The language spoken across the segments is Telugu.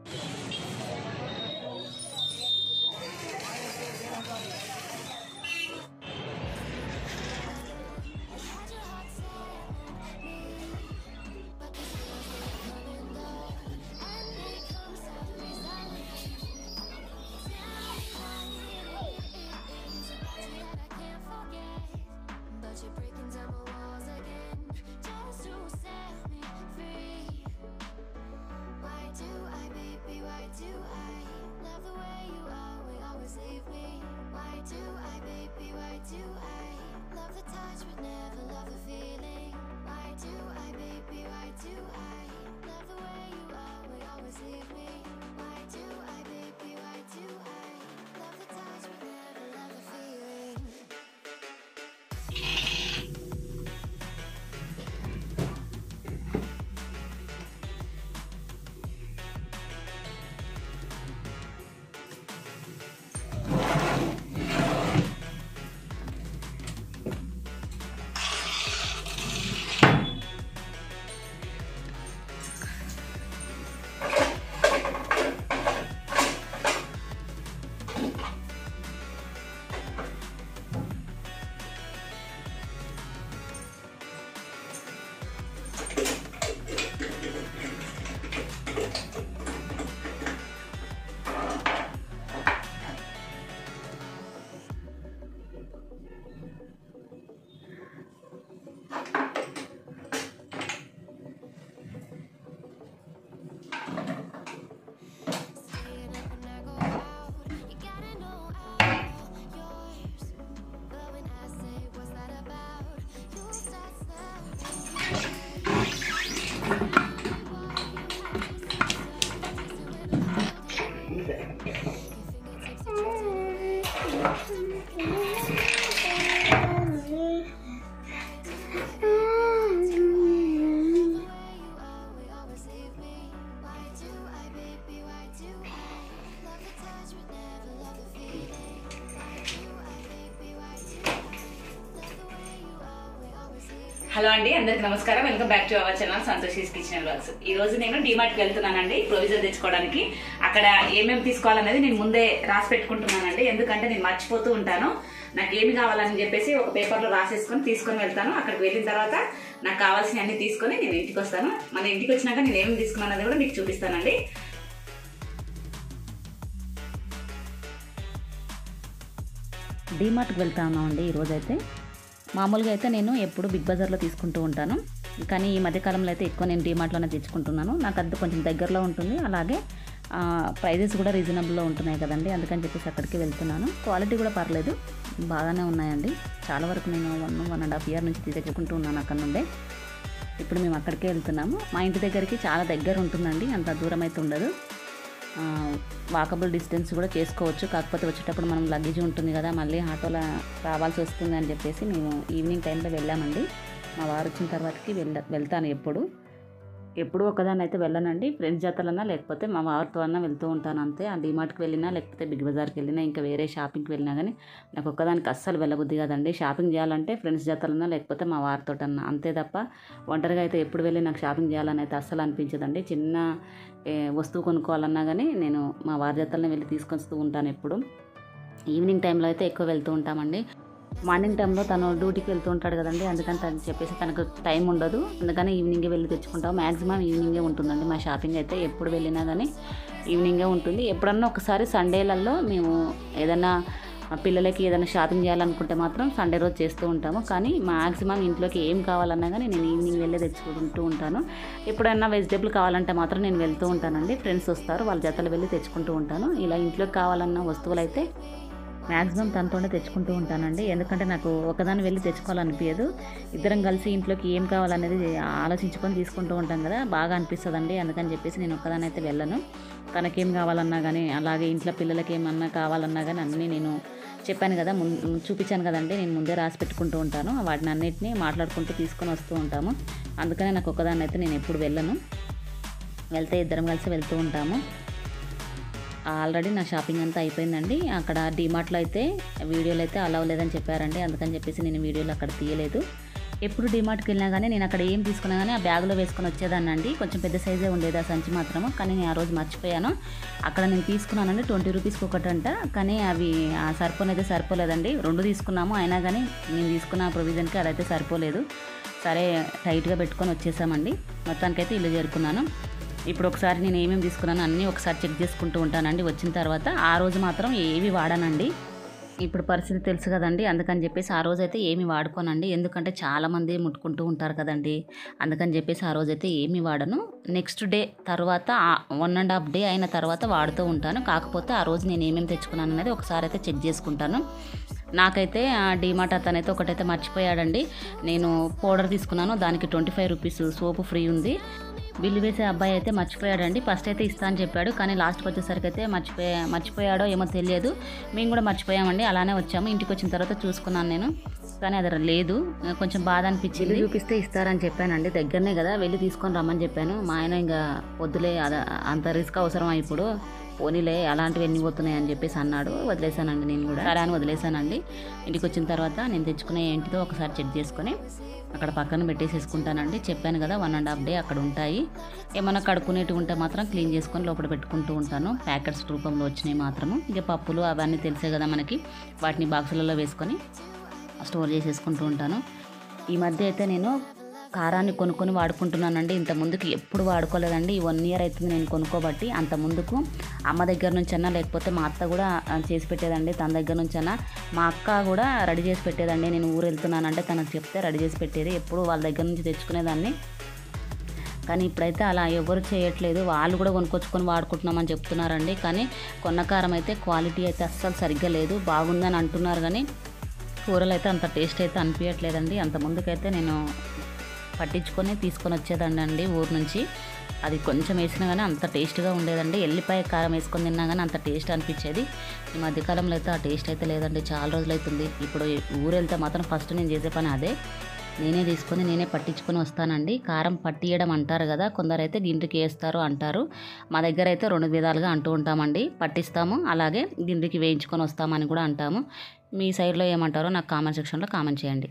But you're breaking down my walls again just to set me free. Why do I, baby? Why do I love the way you always, always leave me? Why do I, baby? Why do I love the touch but never love the feeling? Why do I, baby? Why do I love the way you always, always leave me? Why do I, baby? Why do I love the touch but never love the feeling? Staying up when I go out, you gotta know I'm all yours. But when I say what's that about, you start hello అండి అందరికి నమస్కారం welcome back to our channel Santosh kitchen blogs ఈ రోజు నేను డిమార్ట్కి వెళ్తున్నానండి ప్రొవిజన్ తెచ్చుకోవడానికి అక్కడ ఏమేమి తీసుకోవాలనేది నేను ముందే రాసి పెట్టుకుంటున్నానండి ఎందుకంటే నేను మర్చిపోతూ ఉంటాను నాకు ఏమి కావాలని చెప్పేసి ఒక పేపర్లో రాసేసుకొని తీసుకొని వెళ్తాను అక్కడికి వెళ్ళిన తర్వాత నాకు కావాల్సిన అన్ని తీసుకొని నేను ఇంటికి వస్తాను మన ఇంటికి వచ్చినాక నేను ఏమేమి తీసుకున్నానది కూడా మీకు చూపిస్తానండి డీమార్ట్కి వెళ్తా ఉన్నామండి ఈరోజైతే మామూలుగా అయితే నేను ఎప్పుడు బిగ్ బజార్లో తీసుకుంటూ ఉంటాను కానీ ఈ మధ్యకాలంలో అయితే ఎక్కువ నేను డీమార్ట్లోనే తెచ్చుకుంటున్నాను నాకు అది కొంచెం దగ్గరలో ఉంటుంది అలాగే ప్రైజెస్ కూడా రీజనబుల్లో ఉంటున్నాయి కదండి అందుకని చెప్పేసి అక్కడికి వెళ్తున్నాను క్వాలిటీ కూడా పర్లేదు బాగానే ఉన్నాయండి చాలా వరకు నేను one one and half year నుంచి తెచ్చుకుంటూ ఉన్నాను అక్కడ నుండే ఇప్పుడు మేము అక్కడికే వెళ్తున్నాము మా ఇంటి దగ్గరికి చాలా దగ్గర ఉంటుందండి అంత దూరం అయితే ఉండదు వాకబుల్ డిస్టెన్స్ కూడా చేసుకోవచ్చు కాకపోతే వచ్చేటప్పుడు మనం లగేజ్ ఉంటుంది కదా మళ్ళీ ఆటోలో రావాల్సి వస్తుంది అని చెప్పేసి మేము ఈవినింగ్ టైంలో వెళ్ళామండి మా వారు వచ్చిన తర్వాతకి వెళ్ళ వెళ్తాను ఎప్పుడు ఎప్పుడు ఒకదాన్ని అయితే వెళ్ళనండి ఫ్రెండ్స్ జతలన్నా లేకపోతే మా వారితో అన్నా వెళ్తూ ఉంటాను అంతే ఆ డిమార్ట్కి వెళ్ళినా లేకపోతే బిగ్ బజార్కి వెళ్ళినా ఇంకా వేరే షాపింగ్కి వెళ్ళినా కానీ నాకు ఒక్కదానికి అస్సలు వెళ్ళబుద్ధి కాదండి షాపింగ్ చేయాలంటే ఫ్రెండ్స్ జతలన్నా లేకపోతే మా వారితో అన్నా అంతే తప్ప ఒంటరిగా అయితే ఎప్పుడు వెళ్ళి నాకు షాపింగ్ చేయాలని అయితే అస్సలు అనిపించదండి చిన్న ఏ, వస్తువు కొనుక్కోవాలన్నా కానీ నేను మా వారి జతలనే వెళ్ళి తీసుకొస్తూ ఉంటాను ఎప్పుడు ఈవినింగ్ టైంలో అయితే ఎక్కువ వెళ్తూ ఉంటామండి మార్నింగ్ టైంలో తను డ్యూటీకి వెళ్తూ ఉంటాడు కదండి అందుకని తను చెప్పేసి తనకు టైం ఉండదు అందుకని ఈవినింగే వెళ్ళి తెచ్చుకుంటాం మ్యాక్సిమం ఈవినింగే ఉంటుందండి మా షాపింగ్ అయితే ఎప్పుడు వెళ్ళినా కానీ ఈవినింగే ఉంటుంది ఎప్పుడన్నా ఒకసారి సండేలలో మేము ఏదైనా మా పిల్లలకి ఏదైనా షాపింగ్ చేయాలనుకుంటే మాత్రం సండే రోజు చేస్తూ ఉంటాము కానీ మ్యాక్సిమం ఇంట్లోకి ఏం కావాలన్నా కానీ నేను ఈవినింగ్ వెళ్ళి తెచ్చుకుంటూ ఉంటాను ఎప్పుడన్నా వెజిటేబుల్ కావాలంటే మాత్రం నేను వెళ్తూ ఉంటానండి ఫ్రెండ్స్ వస్తారు వాళ్ళ జతలు వెళ్ళి తెచ్చుకుంటూ ఉంటాను ఇలా ఇంట్లోకి కావాలన్న వస్తువులు అయితే మ్యాక్సిమం తనతోనే తెచ్చుకుంటూ ఉంటానండి ఎందుకంటే నాకు ఒకదాన్ని వెళ్ళి తెచ్చుకోవాలనిపించదు ఇద్దరం కలిసి ఇంట్లోకి ఏం కావాలనేది ఆలోచించుకొని తీసుకుంటూ ఉంటాం కదా బాగా అనిపిస్తుందండి అందుకని చెప్పేసి నేను ఒక్కదాన్ని అయితే వెళ్ళను తనకేం కావాలన్నా కానీ అలాగే ఇంట్లో పిల్లలకి ఏమన్నా కావాలన్నా కానీ అన్నీ నేను చెప్పాను కదా ముందు చూపించాను కదండి నేను ముందే రాసి పెట్టుకుంటూ ఉంటాను వాటిని అన్నిటిని మాట్లాడుకుంటూ తీసుకొని వస్తూ ఉంటాము అందుకనే నాకు ఒక్కదాన్ని అయితే నేను ఎప్పుడు వెళ్ళను వెళ్తే ఇద్దరం కలిసి వెళ్తూ ఉంటాము ఆల్రెడీ నా షాపింగ్ అంతా అయిపోయిందండి అక్కడ డిమార్ట్లో అయితే వీడియోలు అయితే అలవ్ లేదని చెప్పారండి అందుకని చెప్పేసి నేను వీడియోలు అక్కడ తీయలేదు ఎప్పుడు డిమార్ట్కి వెళ్ళినా కానీ నేను అక్కడ ఏం తీసుకున్నా కానీ ఆ బ్యాగ్లో వేసుకొని వచ్చేదాన్ని అండి కొంచెం పెద్ద సైజే ఉండేది ఆ సంచి మాత్రము కానీ నేను ఆ రోజు మర్చిపోయాను అక్కడ నేను తీసుకున్నానండి ట్వంటీ రూపీస్కి ఒకటంట కానీ అవి ఆ సరిపోనైతే సరిపోలేదండి రెండు తీసుకున్నాము అయినా కానీ నేను తీసుకున్న ప్రొవిజన్కి అదైతే సరిపోలేదు సరే టైట్గా పెట్టుకొని వచ్చేసామండి మొత్తానికైతే ఇల్లు చేరుకున్నాను ఇప్పుడు ఒకసారి నేను ఏమేమి తీసుకున్నాను అన్నీ ఒకసారి చెక్ చేసుకుంటూ ఉంటానండి వచ్చిన తర్వాత ఆ రోజు మాత్రం ఏవి వాడానండి ఇప్పుడు పరిస్థితి తెలుసు కదండి అందుకని చెప్పేసి ఆ రోజైతే ఏమి వాడుకోనండి ఎందుకంటే చాలామంది ముట్టుకుంటూ ఉంటారు కదండి అందుకని చెప్పేసి ఆ రోజైతే ఏమి వాడను నెక్స్ట్ డే తర్వాత వన్ అండ్ హాఫ్ డే అయిన తర్వాత వాడుతూ ఉంటాను కాకపోతే ఆ రోజు నేను ఏమేమి తెచ్చుకున్నాను అనేది ఒకసారి అయితే చెక్ చేసుకుంటాను నాకైతే ఆ డీమార్ట్ అతనైతే ఒకటైతే మర్చిపోయాడండి నేను పౌడర్ తీసుకున్నాను దానికి twenty five rupees soap free ఉంది బిల్లు వేసే అబ్బాయి అయితే మర్చిపోయాడండి ఫస్ట్ అయితే ఇస్తా అని చెప్పాడు కానీ లాస్ట్కి వచ్చేసరికి అయితే మర్చిపోయా మర్చిపోయాడో ఏమో తెలియదు మేము కూడా మర్చిపోయామండి అలానే వచ్చాము ఇంటికి వచ్చిన తర్వాత చూసుకున్నాను నేను కానీ అది లేదు కొంచెం బాధ అనిపించింది చూపిస్తే ఇస్తారని చెప్పానండి దగ్గరనే కదా వెళ్ళి తీసుకొని రమ్మని చెప్పాను మా ఆయన ఇంకా వద్దులే అద- అంత రిస్క్ అవసరం ఇప్పుడు పోనీలే అలాంటివి ఎన్ని పోతున్నాయి అని చెప్పేసి అన్నాడు వదిలేసానండి నేను కూడా సరే అని వదిలేసానండి ఇంటికి వచ్చిన తర్వాత నేను తెచ్చుకునే ఏంటిదో ఒకసారి చెక్ చేసుకొని అక్కడ పక్కన పెట్టేసేసుకుంటానండి చెప్పాను కదా వన్ అండ్ హాఫ్ డే అక్కడ ఉంటాయి ఏమైనా కడుక్కునేటివి ఉంటే మాత్రం క్లీన్ చేసుకొని లోపల పెట్టుకుంటూ ఉంటాను ప్యాకెట్స్ రూపంలో వచ్చినాయి మాత్రము ఇక పప్పులు అవన్నీ తెలిసే కదా మనకి వాటిని బాక్సులలో వేసుకొని స్టోర్ చేసేసుకుంటూ ఉంటాను ఈ మధ్య అయితే నేను కారాన్ని కొనుక్కొని వాడుకుంటున్నానండి ఇంత ముందుకు ఎప్పుడు వాడుకోలేదండి ఈ వన్ ఇయర్ అవుతుంది నేను కొనుక్కోబట్టి అంత ముందుకు అమ్మ దగ్గర నుంచి అన్నా లేకపోతే మా అత్త కూడా ఆ, చేసి పెట్టేదండి తన దగ్గర నుంచి అన్నా మా అక్క కూడా రెడీ చేసి పెట్టేదండి నేను ఊరు వెళ్తున్నానంటే తనకు చెప్తే రెడీ చేసి పెట్టేది ఎప్పుడు వాళ్ళ దగ్గర నుంచి తెచ్చుకునేదాన్ని కానీ ఇప్పుడైతే అలా ఎవరు చేయట్లేదు వాళ్ళు కూడా కొనుక్కొచ్చుకొని వాడుకుంటున్నామని చెప్తున్నారండి కానీ కొన్న కారం అయితే క్వాలిటీ అయితే అస్సలు సరిగ్గా లేదు బాగుందని అంటున్నారు కానీ కూరలు అయితే అంత టేస్ట్ అయితే అనిపించట్లేదండి అంత ముందుకైతే నేను పట్టించుకొని తీసుకొని వచ్చేదండి అండి ఊరు నుంచి అది కొంచెం వేసినా కానీ అంత టేస్ట్గా ఉండేదండి ఎల్లిపాయ కారం వేసుకొని తిన్నా కానీ అంత టేస్ట్ అనిపించేది ఈ మధ్యకాలంలో అయితే ఆ టేస్ట్ అయితే లేదండి చాలా రోజులు అవుతుంది ఇప్పుడు ఊరు వెళ్తే మాత్రం ఫస్ట్ నేను చేసే పని అదే నేనే తీసుకొని నేనే పట్టించుకొని వస్తానండి కారం పట్టియడం అంటారు కదా కొందరైతే గిండికి వేస్తారు అంటారు మా దగ్గర అయితే రెండు విధాలుగా అంటూ ఉంటామండి పట్టిస్తాము అలాగే గిండికి వేయించుకొని వస్తామని కూడా అంటాము మీ సైడ్లో ఏమంటారో నాకు కామెంట్ సెక్షన్లో కామెంట్ చేయండి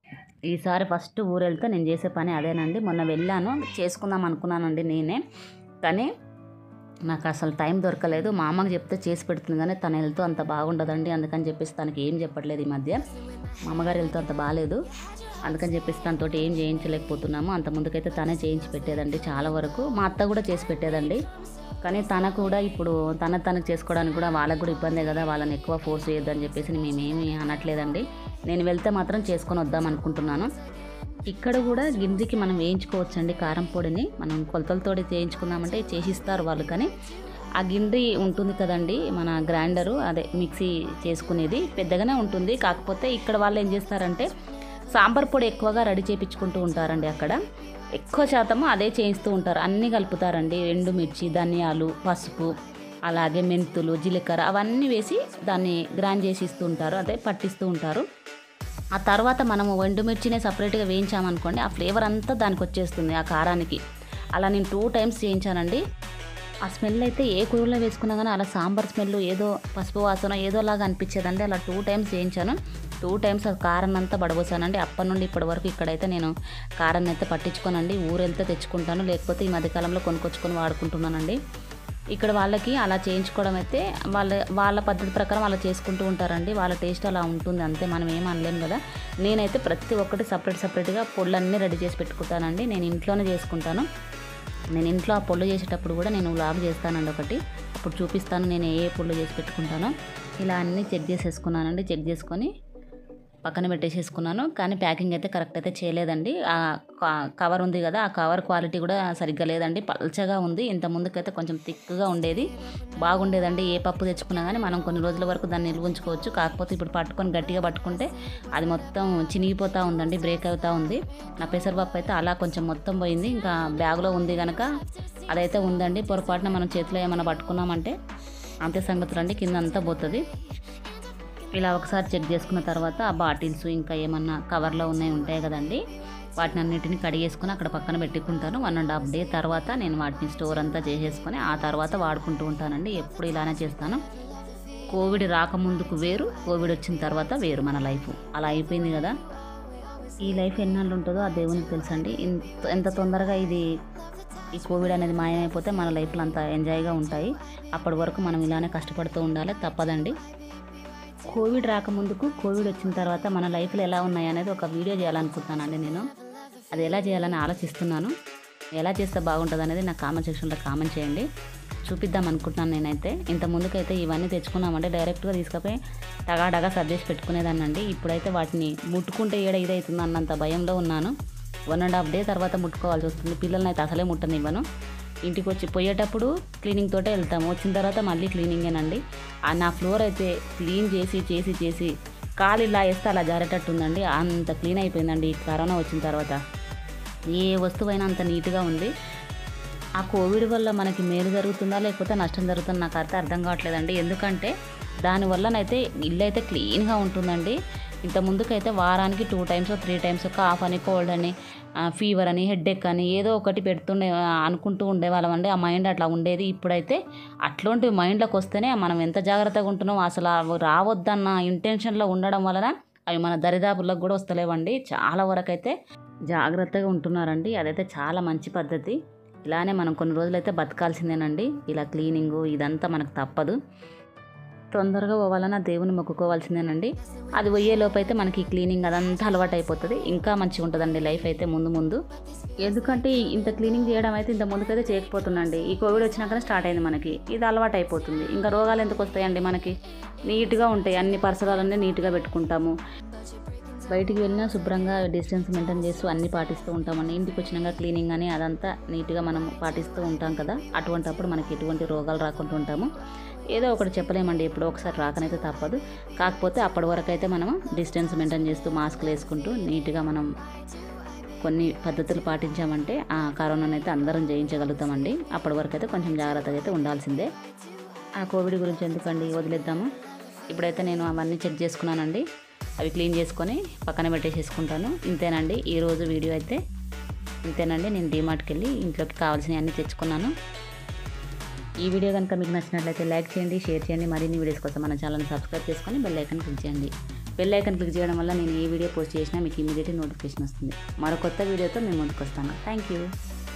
ఈసారి ఫస్ట్ ఊరు వెళ్తే నేను చేసే పని అదేనండి మొన్న వెళ్ళాను చేసుకుందాం అనుకున్నానండి నేనే కానీ నాకు అసలు టైం దొరకలేదు మా అమ్మకి చెప్తే చేసి పెడుతుంది కానీ తన వెళ్తూ అంత బాగుండదండి అందుకని చెప్పేసి తనకి ఏం చెప్పట్లేదు ఈ మధ్య మా అమ్మగారు వెళ్తూ అంత బాగాలేదు అందుకని చెప్పేసి తనతో ఏం చేయించలేకపోతున్నాము అంత ముందుకైతే తనే చేయించి పెట్టేదండి చాలా వరకు మా అత్త కూడా చేసి పెట్టేదండి కానీ తన కూడా ఇప్పుడు తన తనకు చేసుకోవడానికి కూడా వాళ్ళకు కూడా ఇబ్బందే కదా వాళ్ళని ఎక్కువ ఫోర్స్ చేయొద్దని చెప్పేసి మేమేమి అనట్లేదండి నేను వెళ్తే మాత్రం చేసుకొని వద్దాం అనుకుంటున్నాను ఇక్కడ కూడా గింజకి మనం వేయించుకోవచ్చండి కారం పొడిని మనం కొలతలతోటి చేయించుకుందామంటే చేసిస్తారు వాళ్ళు కానీ ఆ గిండి ఉంటుంది కదండి మన గ్రైండరు అదే మిక్సీ చేసుకునేది పెద్దగానే ఉంటుంది కాకపోతే ఇక్కడ వాళ్ళు ఏం చేస్తారంటే సాంబార్ పొడి ఎక్కువగా రెడీ చేయించుకుంటూ ఉంటారండి అక్కడ ఎక్కువ శాతము అదే చేయిస్తూ ఉంటారు అన్నీ కలుపుతారండి ఎండుమిర్చి ధనియాలు పసుపు అలాగే మెంతులు జీలకర్ర అవన్నీ వేసి దాన్ని గ్రైండ్ చేసి ఇస్తూ ఉంటారు అదే పట్టిస్తూ ఉంటారు ఆ తర్వాత మనము ఎండుమిర్చినే సపరేట్గా వేయించామనుకోండి ఆ ఫ్లేవర్ అంతా దానికి వచ్చేస్తుంది ఆ కారానికి అలా నేను టూ టైమ్స్ చేయించానండి ఆ స్మెల్ అయితే ఏ కూరలో వేసుకున్నా కానీ అలా సాంబార్ స్మెల్ ఏదో పసుపు వాసన ఏదోలాగా అనిపించేదండి అలా టూ టైమ్స్ చేయించాను టూ టైమ్స్ ఆ కారం అంతా పడబోసానండి అప్పటి నుండి ఇప్పటి వరకు ఇక్కడైతే నేను కారం అయితే పట్టించుకోనండి ఊరు వెళ్తే తెచ్చుకుంటాను లేకపోతే ఈ మధ్యకాలంలో కొనుక్కొచ్చుకొని వాడుకుంటున్నానండి ఇక్కడ వాళ్ళకి అలా చేయించుకోవడం అయితే వాళ్ళ వాళ్ళ పద్ధతి ప్రకారం అలా చేసుకుంటూ ఉంటారండి వాళ్ళ టేస్ట్ అలా ఉంటుంది అంతే మనం ఏం అనలేం కదా నేనైతే ప్రతి ఒక్కటి సపరేట్ సపరేట్గా పొళ్ళన్నీ రెడీ చేసి పెట్టుకుంటానండి నేను ఇంట్లోనే చేసుకుంటాను నేను ఇంట్లో ఆ పొళ్ళు చేసేటప్పుడు కూడా నేను వ్లాగ్ చేస్తానండి ఒకటి అప్పుడు చూపిస్తాను నేను ఏ ఏ పొళ్ళు చేసి పెట్టుకుంటానో ఇలా అన్నీ చెక్ చేసేసుకున్నానండి చెక్ చేసుకొని పక్కన పెట్టేసేసుకున్నాను కానీ ప్యాకింగ్ అయితే కరెక్ట్ అయితే చేయలేదండి ఆ క- కవర్ ఉంది కదా ఆ కవర్ క్వాలిటీ కూడా సరిగ్గా లేదండి పల్చగా ఉంది ఇంత ముందుకైతే కొంచెం థిక్గా ఉండేది బాగుండేదండి ఏ పప్పు తెచ్చుకున్నా కానీ మనం కొన్ని రోజుల వరకు దాన్ని నిల్వ ఉంచుకోవచ్చు కాకపోతే ఇప్పుడు పట్టుకొని గట్టిగా పట్టుకుంటే అది మొత్తం చినిగిపోతూ ఉందండి బ్రేక్ అవుతూ ఉంది నా పెసరపప్పు అయితే అలా కొంచెం మొత్తం పోయింది ఇంకా బ్యాగ్లో ఉంది కనుక అదైతే ఉందండి పొరపాటున మనం చేతిలో ఏమైనా పట్టుకున్నామంటే అంతే సంగతులు అండి కింద అంతా పోతుంది ఇలా ఒకసారి చెక్ చేసుకున్న తర్వాత ఆ బాటిల్స్ ఇంకా ఏమన్నా కవర్లో ఉన్నాయి ఉంటాయి కదండి వాటిని అన్నిటిని కడిగేసుకొని అక్కడ పక్కన పెట్టుకుంటాను వన్ అండ్ హాఫ్ డే తర్వాత నేను వాటిని స్టోర్ అంతా చేసేసుకొని ఆ తర్వాత వాడుకుంటూ ఉంటానండి ఎప్పుడు ఇలానే చేస్తాను కోవిడ్ రాకముందుకు వేరు కోవిడ్ వచ్చిన తర్వాత వేరు మన లైఫ్ అలా అయిపోయింది కదా ఈ లైఫ్ ఎన్నాళ్ళు ఉంటుందో ఆ దేవునికి తెలుసండి ఇంత ఎంత తొందరగా ఇది ఈ కోవిడ్ అనేది మాయమైపోతే మన లైఫ్లో అంత ఎంజాయ్గా ఉంటాయి అప్పటి వరకు మనం ఇలానే కష్టపడుతూ ఉండాలి తప్పదండి కోవిడ్ రాకముందుకు కోవిడ్ వచ్చిన తర్వాత మన లైఫ్లో ఎలా ఉన్నాయి అనేది ఒక వీడియో చేయాలనుకుంటున్నానండి నేను అది ఎలా చేయాలని ఆలోచిస్తున్నాను ఎలా చేస్తే బాగుంటుంది అనేది నా కామెంట్ సెక్షన్లో కామెంట్ చేయండి చూపిద్దాం అనుకుంటున్నాను నేనైతే ఇంత ముందుకైతే ఇవన్నీ తెచ్చుకున్నామంటే డైరెక్ట్గా తీసుకుపోయి టగాడగా సర్దేసి పెట్టుకునేదాన్నండి ఇప్పుడైతే వాటిని ముట్టుకుంటే ఏడ ఇదవుతుంది అన్నంత భయంలో ఉన్నాను వన్ అండ్ హాఫ్ డే తర్వాత ముట్టుకోవాల్సి వస్తుంది పిల్లల్ని అయితే అసలే ముట్టనివ్వను ఇంటికి వచ్చి పోయేటప్పుడు క్లీనింగ్ తోటే వెళ్తాము వచ్చిన తర్వాత మళ్ళీ క్లీనింగేనండి ఆ నా ఫ్లోర్ అయితే క్లీన్ చేసి చేసి చేసి కాలు ఇలా వేస్తే అలా జారేటట్టు ఉందండి అంత క్లీన్ అయిపోయిందండి ఈ కరోనా వచ్చిన తర్వాత ఏ వస్తువైనా అంత నీట్గా ఉంది ఆ కోవిడ్ వల్ల మనకి మేలు జరుగుతుందా లేకపోతే నష్టం జరుగుతుందా నాకు అయితే అర్థం కావట్లేదండి ఎందుకంటే దానివల్లనైతే ఇల్లు అయితే క్లీన్గా ఉంటుందండి ఇంత ముందుకైతే వారానికి two times three times cough అని కోల్డ్ అని ఫీవర్ అని హెడ్ఏక్ అని ఏదో ఒకటి పెడుతుండే ఆ, అనుకుంటూ ఉండేవాళ్ళం అండి ఆ మైండ్ అట్లా ఉండేది ఇప్పుడైతే అట్లాంటి మైండ్లోకి వస్తేనే మనం ఎంత జాగ్రత్తగా ఉంటున్నాం అసలు అవి రావద్దన్న ఇంటెన్షన్లో ఉండడం వలన అవి మన దరిదాపులకు కూడా వస్తలేవండి చాలా వరకు అయితే జాగ్రత్తగా ఉంటున్నారండి అదైతే చాలా మంచి పద్ధతి ఇలానే మనం కొన్ని రోజులైతే బతకాల్సిందేనండి ఇలా క్లీనింగు ఇదంతా మనకు తప్పదు తొందరగా పోవాలన్నా దేవుని మొక్కుకోవాల్సిందేనండి అది పోయే లోపు అయితే మనకి క్లీనింగ్ అదంతా అలవాటు అయిపోతుంది ఇంకా మంచిగా ఉంటుందండి లైఫ్ అయితే ముందు ముందు ఎందుకంటే ఇంత క్లీనింగ్ చేయడం అయితే ఇంత ముందుకైతే చేయకపోతుందండి ఈ కోవిడ్ వచ్చినాకనే స్టార్ట్ అయింది మనకి ఇది అలవాటు అయిపోతుంది ఇంకా రోగాలు ఎందుకు వస్తాయండి మనకి నీట్గా ఉంటాయి అన్ని పరిసరాలన్నీ నీట్గా పెట్టుకుంటాము బయటికి వెళ్ళినా శుభ్రంగా డిస్టెన్స్ మెయింటైన్ చేస్తూ అన్ని పాటిస్తూ ఉంటామండి ఇంటికి వచ్చినాక క్లీనింగ్ అని అదంతా నీట్గా మనం పాటిస్తూ ఉంటాం కదా అటువంటప్పుడు మనకి ఎటువంటి రోగాలు రాకుండా ఉంటాము ఏదో ఒకటి చెప్పలేమండి ఎప్పుడో ఒకసారి రాకనైతే తప్పదు కాకపోతే అప్పటి వరకు అయితే మనం డిస్టెన్స్ మెయింటైన్ చేస్తూ మాస్క్లు వేసుకుంటూ నీట్గా మనం కొన్ని పద్ధతులు పాటించామంటే ఆ కరోనాను అయితే అందరం జయించగలుగుతామండి అప్పటి వరకు అయితే కొంచెం జాగ్రత్తగా అయితే ఉండాల్సిందే ఆ కోవిడ్ గురించి ఎందుకండి వదిలేద్దాము ఇప్పుడైతే నేను అవన్నీ చెక్ చేసుకున్నానండి అవి క్లీన్ చేసుకొని పక్కన పెట్టేసేసుకుంటాను ఇంతేనండి ఈరోజు వీడియో అయితే ఇంతేనండి నేను డీమార్ట్కి వెళ్ళి ఇంట్లోకి కావాల్సినవి అన్నీ తెచ్చుకున్నాను ఈ వీడియో కనుక మీకు నచ్చినట్లయితే లైక్ చేయండి షేర్ చేయండి మరిన్ని వీడియోస్ కోసం మన ఛానల్ని సబ్స్క్రైబ్ చేసుకొని బెల్ ఐకన్ క్లిక్ చేయండి బెల్ ఐకన్ క్లిక్ చేయడం వల్ల నేను ఏ వీడియో పోస్ట్ చేసినా మీకు ఇమీడియట్ నోటిఫికేషన్ వస్తుంది మరో కొత్త వీడియోతో మేము ముందుకు వస్తాను థ్యాంక్ యూ